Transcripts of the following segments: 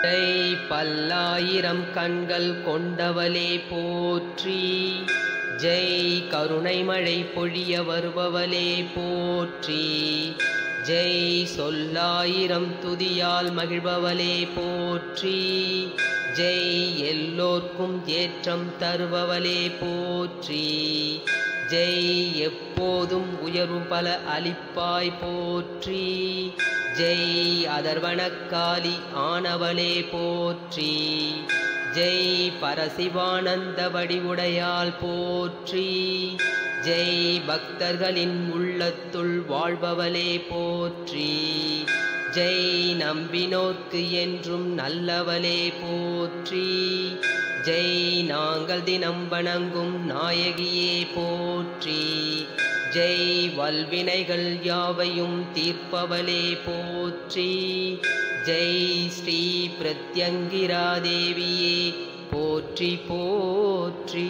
ஜெய் பல்லாயிரம் கண்கள் கொண்டவளே போற்றி ஜெய் கருணை மழை பொழிய வருபவளே போற்றி ஜெய் சொல்லாயிரம் துதியால் மகிழ்பவளே போற்றி ஜெய் எல்லோர்க்கும் ஏற்றம் தருபவளே போற்றி ஜெய் எப்போதும் உயர்வு பல அளிப்பாய் போற்றி ஜெய் அதர்வனக்காலி ஆனவளே போற்றி ஜெய் பரசிவானந்த வடிவுடையால் போற்றி ஜெய் பக்தர்களின் உள்ளத்துள் வாழ்பவளே போற்றி ஜெய் நம்பினோர்க்கு என்றும் நல்லவளே போற்றி ஜெய் நாங்கள் தினம் வணங்கும் நாயகியே போற்றி ஜெய் வல்வினைகள் யாவையும் தீர்ப்பவளே போற்றி ஜெய் ஸ்ரீ பிரத்யங்கிரா தேவியே போற்றி போற்றி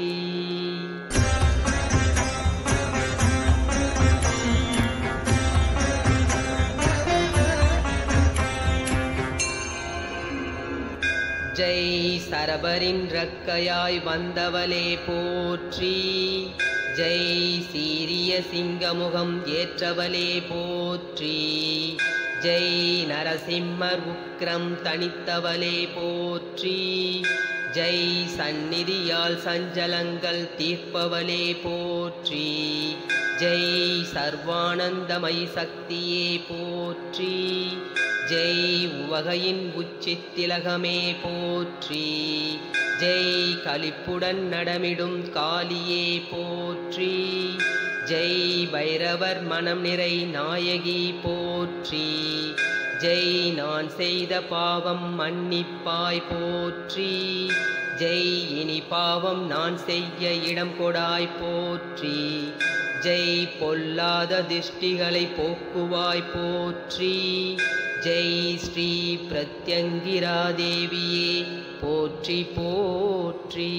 ஜெய் சரபரின் ரக்கையாய் வந்தவளே போற்றி ஜெய் சீரிய சிங்கமுகம் ஏற்றவளே போற்றி ஜெய் நரசிம்மர் உக்ரம் தனித்தவளே போற்றி ஜெய் சந்நிதியால் சஞ்சலங்கள் தீர்ப்பவளே போற்றி ஜெய் சர்வானந்தமய் சக்தியே போற்றி ஜெய் உவகையின் உச்சித் திலகமே போற்றி ஜெய் களிப்புடன் நடமிடும் காளியே போற்றி ஜெய் பைரவர் மனம் நிறை நாயகி போற்றி ஜெய் நான் செய்த பாவம் மன்னிப்பாய் போற்றி ஜெய் இனி பாவம் நான் செய்ய இடம் கொடாய் போற்றி ஜெய் பொல்லாத திஷ்டிகளை போக்குவாய் போற்றி ஜெய் ஸ்ரீ பிரத்யங்கிரா தேவியே போற்றி போற்றி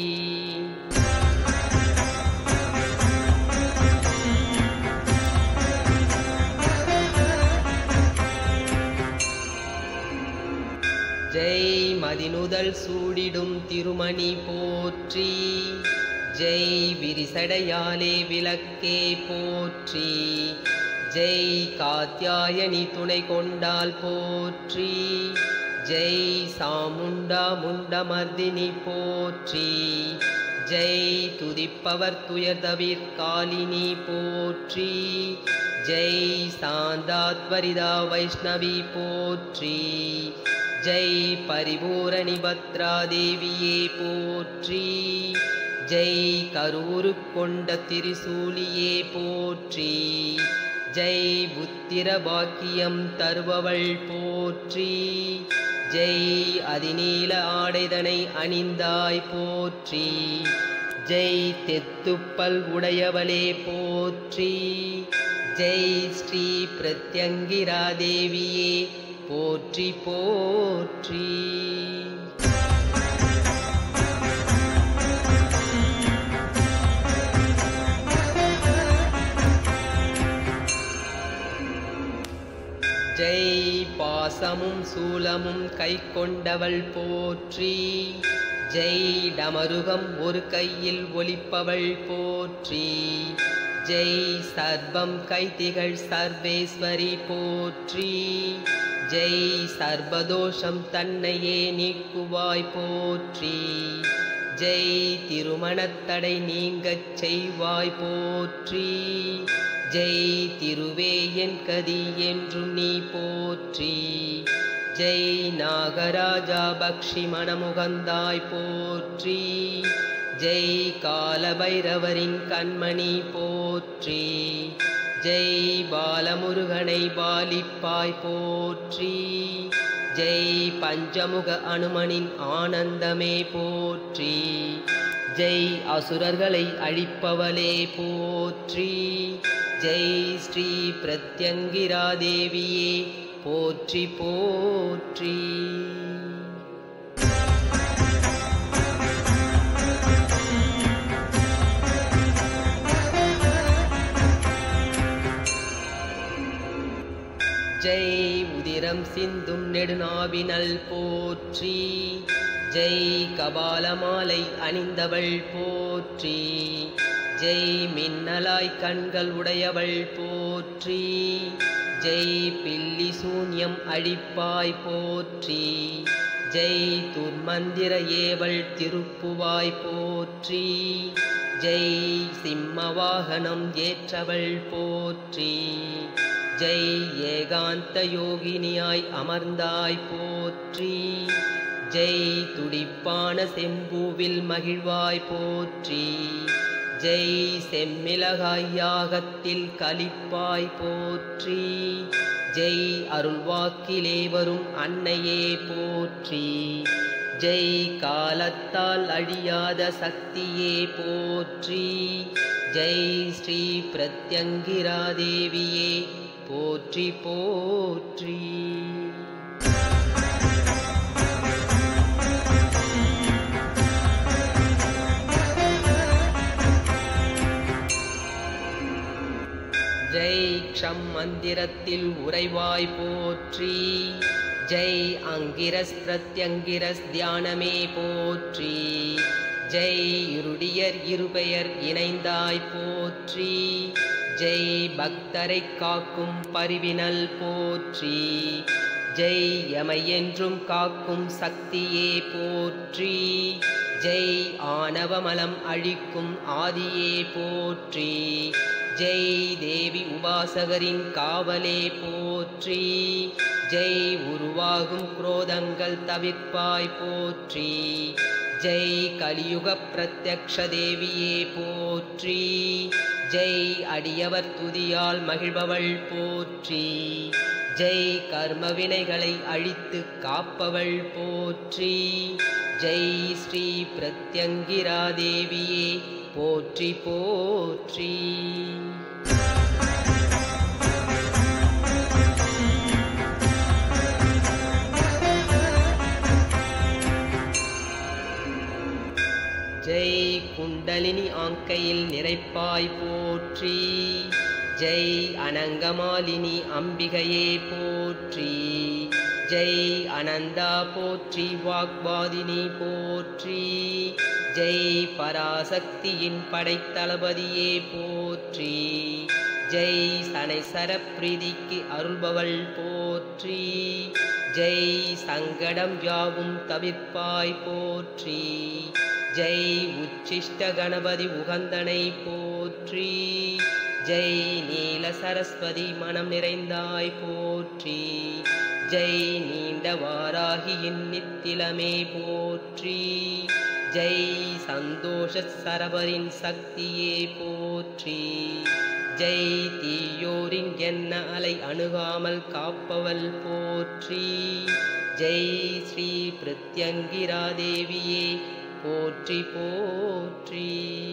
ஜெய் மதினுதல் சூடிடும் திருமணி போற்றி ஜெய் விரிசடையாலே விளக்கே போற்றி ஜெய் காத்யாயனி துணை கொண்டால் போற்றி ஜெய் சாமுண்டா முண்டமர்தினி போற்றி ஜெய் துதிப்பவர் துயர்தவிர் காலினி போற்றி ஜெய் சாந்தாத்வரிதா வைஷ்ணவி போற்றி ஜெய் பரிபூரணி பத்ரா தேவியே போற்றி ஜெய் கரூரு கொண்ட திரிசூலியே போற்றி ஜெய் புத்திர பாக்கியம் தருபவள் போற்றி ஜெய் அதிநீல ஆடைதனை அணிந்தாய் போற்றி ஜெய் தெத்துப்பல் உடையவளே போற்றி ஜெய் ஸ்ரீ பிரத்யங்கிரா தேவியே போற்றி போற்றி ஜெய் பாசமும் சூலமும் கை கொண்டவள் போற்றி ஜெய் டமருகம் ஒரு கையில் ஒலிப்பவள் போற்றி ஜெய் சர்வம் கைதிகள் சர்வேஸ்வரி போற்றி ஜெய் சர்வதோஷம் தன்னையே நீக்குவாய் போற்றி ஜெய் திருமணத்தடை நீங்கச் செய்வாய் போற்றி ஜெய் திருவே என் கதி என்றும் நீ போற்றி ஜெய் நாகராஜா பக்ஷி மணமுகந்தாய் போற்றி ஜெய் காலபைரவரின் கண்மணி போற்றி ஜெய் பாலமுருகனை பாலிப்பாய் போற்றி ஜெய் பஞ்சமுக அனுமனின் ஆனந்தமே போற்றி ஜெய் அசுரர்களை அழிப்பவளே போற்றி ஜெய் ஸ்ரீ பிரத்யங்கிரா தேவியே போற்றி போற்றி ஜெய் உதிரம் சிந்தும் நெடுநாவினல் போற்றி ஜெய் கபாலமாலை அணிந்தவள் போற்றி ஜெய் மின்னலாய் கண்கள் உடையவள் போற்றி ஜெய் பில்லி சூன்யம் அழிப்பாய் போற்றி ஜெய் துர்மந்திர ஏவல் திருப்புவாய் போற்றி ஜெய் சிம்மவாகனம் ஏற்றவள் போற்றி ஜெய் ஏகாந்த யோகினியாய் அமர்ந்தாய் போற்றி ஜெய் துடிப்பான செம்பூவில் மகிழ்வாய் போற்றி ஜெய் செம்மிளகாய் யாகத்தில் கலிப்பாய் போற்றி ஜெய் அருள்வாக்கிலே வரும் அன்னையே போற்றி ஜெய் காலத்தால் அழியாத சக்தியே போற்றி ஜெய் ஸ்ரீ பிரத்யங்கிரா தேவியே போற்றி போற்றி ஜெய் க்ஷம் மந்திரத்தில் உறைவாய் போற்றி ஜெய் அங்கிரஸ் பிரத்யங்கிரஸ் தியானமே போற்றி ஜெய் இருடியர் இருபெயர் இணைந்தாய் போற்றி ஜெய் பக்தரை காக்கும் பரிவினல் போற்றி ஜெய் எமையென்றும் காக்கும் சக்தியே போற்றி ஜெய் ஆணவமலம் அழிக்கும் ஆதியே போற்றி ஜெய் தேவி உபாசகரின் காவலே போற்றி ஜெய் உருவாகும் குரோதங்கள் தவிர்ப்பாய் போற்றி ஜெய் கலியுக பிரத்யக்ஷ தேவியே போற்றி ஜெய் அடியவர் துதியால் மகிழ்பவள் போற்றி ஜெய் கர்மவினைகளை அழித்து காப்பவள் போற்றி ஜெய் ஸ்ரீ பிரத்யங்கிரா தேவியே போற்றி போற்றி ஜெய் குண்டலினி ஆங்கையில் நிறைப்பாய் போற்றி ஜெய் அனங்கமாலினி அம்பிகையே போற்றி ஜெய் அனந்தா போற்றி வாக்வாதினி போற்றி ஜெய் பராசக்தியின் படைத்தளபதியே போற்றி ஜெய் சனைசர பிரீதிக்கு அருள்பவள் போற்றி ஜெய் சங்கடம் யாவும் தவிர்ப்பாய் போற்றி ஜெய் உச்சிஷ்ட கணபதி உகந்தனை போற்றி ஜெய் நீல சரஸ்வதி மனம் நிறைந்தாய் போற்றி ஜெய் நீண்ட வாராகியின் நித்திலமே போற்றி ஜெய் சந்தோஷ சரவரின் சக்தியே போற்றி ஜெய் தீயோரின் என்ன அலை அணுகாமல் காப்பவள் போற்றி ஜெய் ஸ்ரீ பிரத்யங்கிரா தேவியே போற்றி போற்றி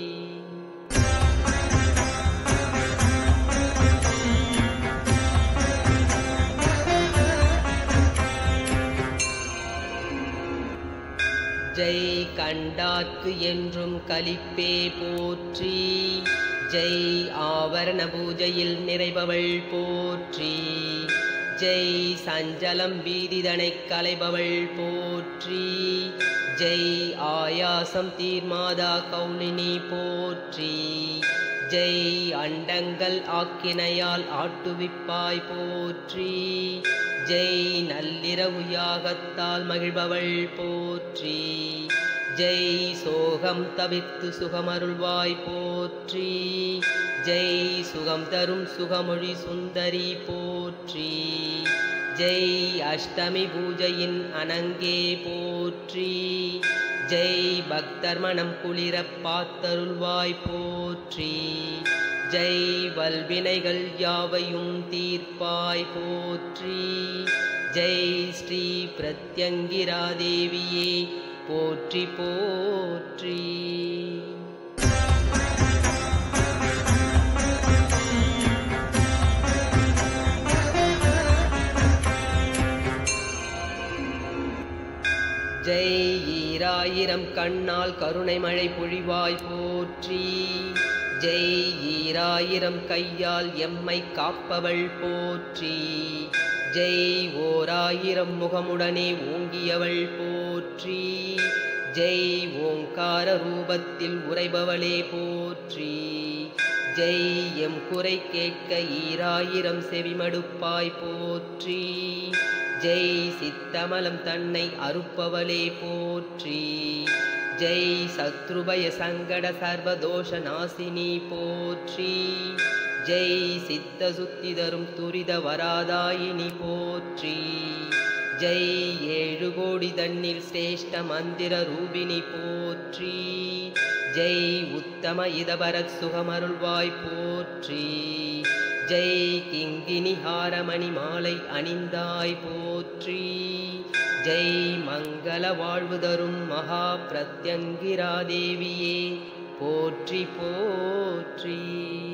ஜெய் கண்டாக்கு என்றும் கலிப்பே போற்றி ஜெய் ஆவரண பூஜையில் நிறைபவள் போற்றி ஜெய் சஞ்சலம் வீதிதனை கலைபவள் போற்றி ஜெய் ஆயாசம் தீர்மாதா கௌலினி போற்றி ஜெய் அண்டங்கள் ஆக்கினையால் ஆட்டுவிப்பாய் போற்றி ஜெய் நள்ளிரவு யாகத்தால் மகிழ்பவள் போற்றி ஜெய் சோகம் தவிர்த்து சுகமருள்வாய் போற்றி ஜெய் சுகம் தரும் சுகமொழி சுந்தரி போற்றி ஜெய் அஷ்டமி பூஜையின் அனங்கே போற்றி ஜெய் பக்தர் மனம் குளிரப் பாத்தருள்வாய் போற்றி ஜெய் வல்வினைகள் யாவையும் தீர்ப்பாய் போற்றி ஜெய் ஸ்ரீ பிரத்யங்கிரா தேவியே போற்றி போற்றி ஜெய் ஈராயிரம் கண்ணால் கருணை மழை பொழிவாய் போற்றி ஜெய் ஈராயிரம் கையால் எம்மை காப்பவள் போற்றி ஜெய் ஓராயிரம் முகமுடனே ஓங்கியவள் போற்றி ஜெய் ஓங்கார ரூபத்தில் உறைபவளே போற்றி ஜெய் எம் குறை கேட்க ஈராயிரம் செவிமடுப்பாய் போற்றி ஜெய் சித்தமலம் தன்னை அறுப்பவளே போற்றி ஜெய் சத்ருபய சங்கட சர்வதோஷ நாசினி போற்றி ஜெய் சித்த சுத்தி தரும் துரித வராதாயினி போற்றி ஜெய் ஏழு கோடி தன்னில் சிரேஷ்ட மந்திர ரூபினி போற்றி ஜெய் உத்தம இதபரத் சுகமருள்வாய் போற்றி ஜெய் கிங்கினி ஹாரமணி மாலை அணிந்தாய் போற்றி ஜெய் மங்கள வாழ்வு தரும் மகா பிரத்யங்கிரா தேவியே போற்றி போற்றி